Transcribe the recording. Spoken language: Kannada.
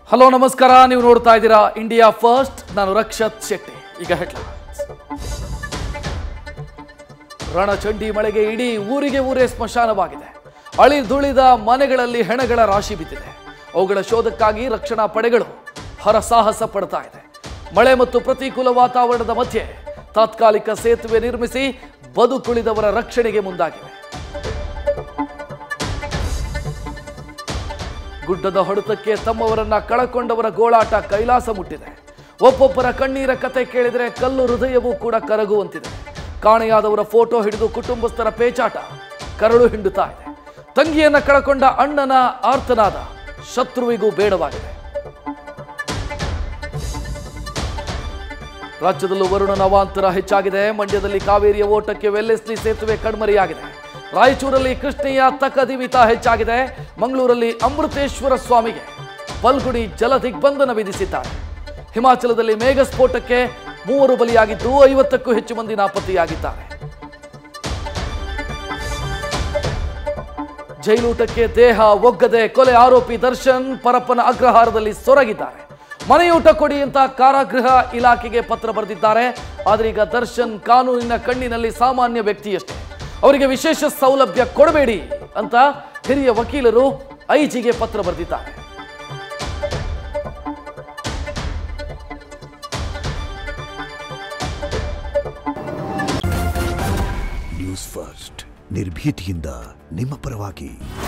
ಹಲೋ ನಮಸ್ಕಾರ ನೀವು ನೋಡ್ತಾ ಇದ್ದೀರಾ ಇಂಡಿಯಾ ಫಸ್ಟ್ ನಾನು ರಕ್ಷತ್ ಶೆಟ್ಟಿ ಈಗ ಹೆಡ್ಲೈನ್ಸ್ ರಣಚಂಡಿ ಮಳೆಗೆ ಇಡೀ ಊರಿಗೆ ಊರೇ ಸ್ಮಶಾನವಾಗಿದೆ ಅಳಿದುಳಿದ ಮನೆಗಳಲ್ಲಿ ಹೆಣಗಳ ರಾಶಿ ಬಿದ್ದಿದೆ ಅವುಗಳ ಶೋಧಕ್ಕಾಗಿ ರಕ್ಷಣಾ ಪಡೆಗಳು ಹರಸಾಹಸ ಪಡ್ತಾ ಇದೆ ಮಳೆ ಮತ್ತು ಪ್ರತಿಕೂಲ ವಾತಾವರಣದ ಮಧ್ಯೆ ತಾತ್ಕಾಲಿಕ ಸೇತುವೆ ನಿರ್ಮಿಸಿ ಬದುಕುಳಿದವರ ರಕ್ಷಣೆಗೆ ಮುಂದಾಗಿವೆ ಗುಡ್ಡದ ಹೊಡೆತಕ್ಕೆ ತಮ್ಮವರನ್ನ ಕಳಕೊಂಡವರ ಗೋಳಾಟ ಕೈಲಾಸ ಮುಟ್ಟಿದೆ ಒಬ್ಬೊಬ್ಬರ ಕಣ್ಣೀರ ಕತೆ ಕೇಳಿದರೆ ಕಲ್ಲು ಹೃದಯವೂ ಕೂಡ ಕರಗುವಂತಿದೆ ಕಾಣೆಯಾದವರ ಫೋಟೋ ಹಿಡಿದು ಕುಟುಂಬಸ್ಥರ ಪೇಚಾಟ ಕರಳು ಹಿಂಡುತ್ತಾ ಇದೆ ತಂಗಿಯನ್ನ ಕಳಕೊಂಡ ಅಣ್ಣನ ಆರ್ತನಾದ ಶತ್ರುವಿಗೂ ಬೇಡವಾಗಿದೆ ರಾಜ್ಯದಲ್ಲೂ ವರುಣನ ಅವಾಂತರ ಹೆಚ್ಚಾಗಿದೆ ಮಂಡ್ಯದಲ್ಲಿ ಕಾವೇರಿಯ ಓಟಕ್ಕೆ ವೆಲ್ಲೆಸ್ಲಿ ಸೇತುವೆ ಕಣ್ಮರೆಯಾಗಿದೆ ರಾಯಚೂರಲ್ಲಿ ಕೃಷ್ಣಯ್ಯ ತಕದಿಮಿತ ಹೆಚ್ಚಾಗಿದೆ ಮಂಗಳೂರಲ್ಲಿ ಅಮೃತೇಶ್ವರ ಸ್ವಾಮಿಗೆ ಬಲ್ಗುಡಿ ಜಲ ದಿಗ್ಬಂಧನ ವಿಧಿಸಿದ್ದಾರೆ ಹಿಮಾಚಲದಲ್ಲಿ ಮೇಘ ಸ್ಫೋಟಕ್ಕೆ ಮೂವರು ಬಲಿಯಾಗಿದ್ದು ಐವತ್ತಕ್ಕೂ ಹೆಚ್ಚು ಮಂದಿ ನಾಪತ್ತೆಯಾಗಿದ್ದಾರೆ ಜೈಲೂಟಕ್ಕೆ ದೇಹ ಒಗ್ಗದೆ ಕೊಲೆ ಆರೋಪಿ ದರ್ಶನ್ ಪರಪ್ಪನ ಅಗ್ರಹಾರದಲ್ಲಿ ಸೊರಗಿದ್ದಾರೆ ಮನೆಯೂಟ ಕೊಡಿ ಅಂತ ಕಾರಾಗೃಹ ಇಲಾಖೆಗೆ ಪತ್ರ ಬರೆದಿದ್ದಾರೆ ಆದ್ರೆ ಈಗ ದರ್ಶನ್ ಕಾನೂನಿನ ಕಣ್ಣಿನಲ್ಲಿ ಸಾಮಾನ್ಯ ವ್ಯಕ್ತಿಯಷ್ಟೇ ಅವರಿಗೆ ವಿಶೇಷ ಸೌಲಭ್ಯ ಕೊಡಬೇಡಿ ಅಂತ ಹಿರಿಯ ವಕೀಲರು ಐಜಿಗೆ ಪತ್ರ ಬರೆದಿದ್ದಾರೆ ನ್ಯೂಸ್ ಫಸ್ಟ್ ನಿರ್ಭೀತಿಯಿಂದ ನಿಮ್ಮ ಪರವಾಗಿ